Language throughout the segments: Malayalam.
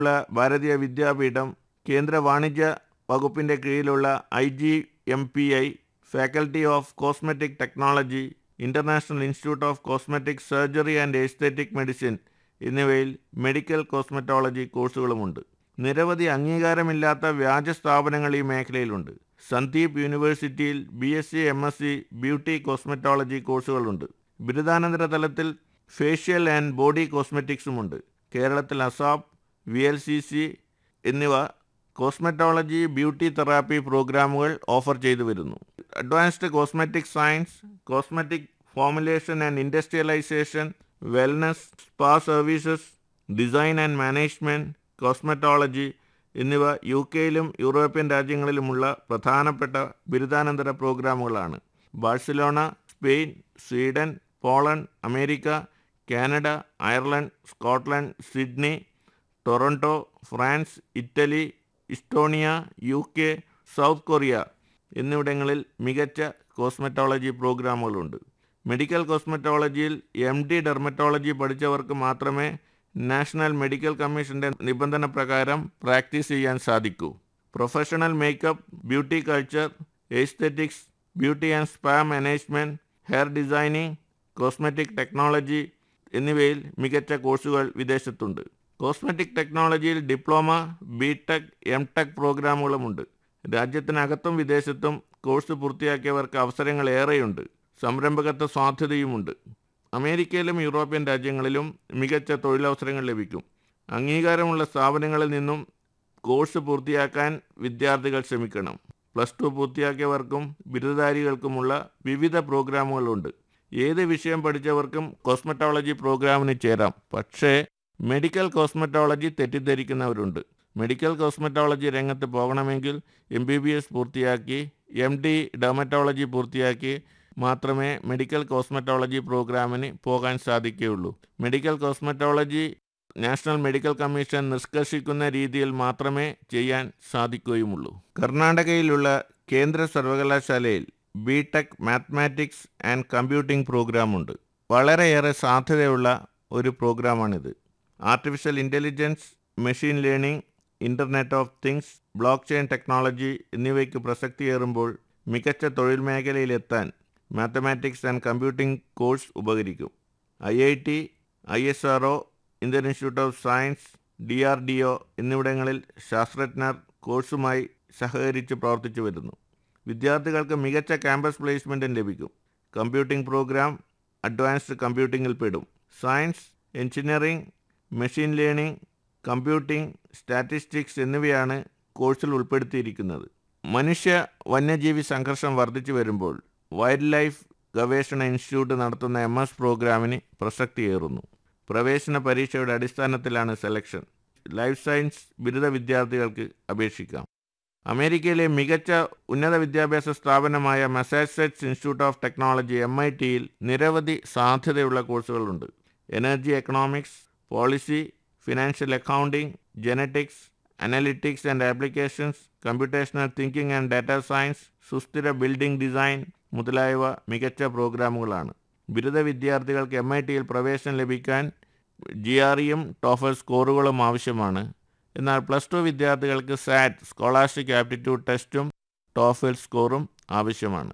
ഉള്ള ഭാരതീയ വിദ്യാപീഠം കേന്ദ്ര വാണിജ്യ വകുപ്പിൻ്റെ കീഴിലുള്ള I G M P I faculty of cosmetic technology international institute of cosmetic surgery and esthetic medicine എന്നിവയിൽ മെഡിക്കൽ കോസ്മെറ്റോളജി കോഴ്സുകളുമുണ്ട് നിരവധി അംഗീകാരമില്ലാത്ത വ്യാജ സ്ഥാപനങ്ങൾ ഈ മേഖലയിലുണ്ട് സന്ദീപ് യൂണിവേഴ്സിറ്റിയിൽ B S C M S C beauty cosmetology കോഴ്സുകളുണ്ട് ബിരുദാനന്തര തലത്തിൽ ഫേഷ്യൽ ആൻഡ് ബോഡി കോസ്മെറ്റിക്സുമുണ്ട് കേരളത്തിൽ ASAP V L C C എന്നിവ കോസ്മെറ്റോളജി ബ്യൂട്ടി തെറാപ്പി പ്രോഗ്രാമുകൾ ഓഫർ ചെയ്തു വരുന്നു advanced cosmetic science cosmetic formulation and industrialisation wellness spa services design and management cosmetology എന്നിവ യു കെയിലും യൂറോപ്യൻ രാജ്യങ്ങളിലുമുള്ള പ്രധാനപ്പെട്ട ബിരുദാനന്തര പ്രോഗ്രാമുകളാണ് Barcelona Spain Sweden Poland America Canada Ireland Scotland Sydney Toronto France Italy Estonia U K South Korea എന്നിവിടങ്ങളിൽ മികച്ച കോസ്മെറ്റോളജി പ്രോഗ്രാമുകളുണ്ട് മെഡിക്കൽ കോസ്മെറ്റോളജിയിൽ എം ഡി ഡെർമറ്റോളജി പഠിച്ചവർക്ക് മാത്രമേ നാഷണൽ മെഡിക്കൽ കമ്മീഷന്റെ നിബന്ധന പ്രകാരം പ്രാക്ടീസ് ചെയ്യാൻ സാധിക്കൂ professional makeup beauty culture esthetics beauty and spa management hair designing cosmetic technology എന്നിവയിൽ മികച്ച കോഴ്സുകൾ വിദേശത്തുണ്ട് കോസ്മെറ്റിക് ടെക്നോളജിയിൽ diploma B tech M tech പ്രോഗ്രാമുകളുമുണ്ട് രാജ്യത്തിനകത്തും വിദേശത്തും കോഴ്സ് പൂർത്തിയാക്കിയവർക്ക് അവസരങ്ങൾ ഏറെയുണ്ട് സംരംഭകത്വ സാധ്യതയുമുണ്ട് അമേരിക്കയിലും യൂറോപ്യൻ രാജ്യങ്ങളിലും മികച്ച തൊഴിലവസരങ്ങൾ ലഭിക്കും അംഗീകാരമുള്ള സ്ഥാപനങ്ങളിൽ നിന്നും കോഴ്സ് പൂർത്തിയാക്കാൻ വിദ്യാർത്ഥികൾ ശ്രമിക്കണം പ്ലസ് ടു പൂർത്തിയാക്കിയവർക്കും ബിരുദധാരികൾക്കുമുള്ള വിവിധ പ്രോഗ്രാമുകളുണ്ട് ഏത് വിഷയം പഠിച്ചവർക്കും കോസ്മെറ്റോളജി പ്രോഗ്രാമിന് ചേരാം പക്ഷേ മെഡിക്കൽ കോസ്മെറ്റോളജി തെറ്റിദ്ധരിക്കുന്നവരുണ്ട് മെഡിക്കൽ കോസ്മെറ്റോളജി രംഗത്ത് പോകണമെങ്കിൽ എം ബി ബി എസ് പൂർത്തിയാക്കി എം ഡി ഡെർമറ്റോളജി പൂർത്തിയാക്കി മാത്രമേ മെഡിക്കൽ കോസ്മെറ്റോളജി പ്രോഗ്രാമിന് പോകാൻ സാധിക്കുകയുള്ളൂ medical cosmetology national medical commission നിഷ്കർഷിക്കുന്ന രീതിയിൽ മാത്രമേ ചെയ്യാൻ സാധിക്കുകയുമുള്ളൂ കർണാടകയിലുള്ള കേന്ദ്ര സർവകലാശാലയിൽ B tech mathematics and computing പ്രോഗ്രാമുണ്ട് വളരെയേറെ സാധ്യതയുള്ള ഒരു പ്രോഗ്രാമാണിത് artificial intelligence machine learning internet of things blockchain technology എന്നിവയ്ക്ക് പ്രസക്തിയേറുമ്പോൾ മികച്ച തൊഴിൽ മേഖലയിലെത്താൻ മാത്തമാറ്റിക്സ് ആൻഡ് കമ്പ്യൂട്ടിംഗ് കോഴ്സ് ഉപകരിക്കും I I T I S R O Indian institute of science D R D O എന്നിവിടങ്ങളിൽ ശാസ്ത്രജ്ഞർ കോഴ്സുമായി സഹകരിച്ച് പ്രവർത്തിച്ചു വരുന്നു വിദ്യാർത്ഥികൾക്ക് മികച്ച ക്യാമ്പസ് പ്ലേസ്മെൻറ്റും ലഭിക്കും കമ്പ്യൂട്ടിംഗ് പ്രോഗ്രാം അഡ്വാൻസ്ഡ് കമ്പ്യൂട്ടിങ്ങിൽ പെടും science engineering machine learning computing statistics എന്നിവയാണ് കോഴ്സിൽ ഉൾപ്പെടുത്തിയിരിക്കുന്നത് മനുഷ്യ വന്യജീവി സംഘർഷം വർദ്ധിച്ചു വരുമ്പോൾ വൈൽഡ് ലൈഫ് ഗവേഷണ ഇൻസ്റ്റിറ്റ്യൂട്ട് നടത്തുന്ന എം എസ് പ്രോഗ്രാമിന് പ്രസക്തിയേറുന്നു പ്രവേശന പരീക്ഷയുടെ അടിസ്ഥാനത്തിലാണ് സെലക്ഷൻ ലൈഫ് സയൻസ് ബിരുദ വിദ്യാർത്ഥികൾക്ക് അപേക്ഷിക്കാം അമേരിക്കയിലെ മികച്ച ഉന്നത വിദ്യാഭ്യാസ സ്ഥാപനമായ Massachusetts institute of technology M I ടിയിൽ നിരവധി സാധ്യതയുള്ള കോഴ്സുകളുണ്ട് energy economics policy financial accounting genetics analytics and applications computational thinking and data science സുസ്ഥിര ബിൽഡിംഗ് ഡിസൈൻ മുതലായവ മികച്ച പ്രോഗ്രാമുകളാണ് ബിരുദ വിദ്യാർത്ഥികൾക്ക് എം ഐ ടിയിൽ പ്രവേശനം ലഭിക്കാൻ ജി ആർ ഇയും ടോഫൽ സ്കോറുകളും ആവശ്യമാണ് എന്നാൽ പ്ലസ് ടു വിദ്യാർത്ഥികൾക്ക് സാറ്റ് സ്കോളാർഷിക് ആപ്റ്റിറ്റ്യൂഡ് ടെസ്റ്റും ടോഫൽ സ്കോറും ആവശ്യമാണ്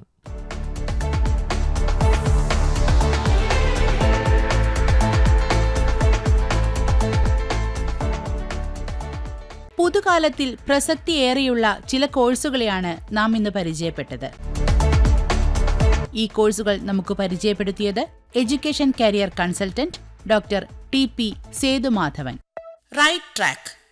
പുതുകാലത്തിൽ പ്രസക്തിയേറെയുള്ള ചില കോഴ്സുകളെയാണ് നാം ഇന്ന് പരിചയപ്പെട്ടത് ഈ കോഴ്സുകൾ നമുക്ക് പരിചയപ്പെടുത്തിയത് education career consultant doctor T P Sethumadhavan right track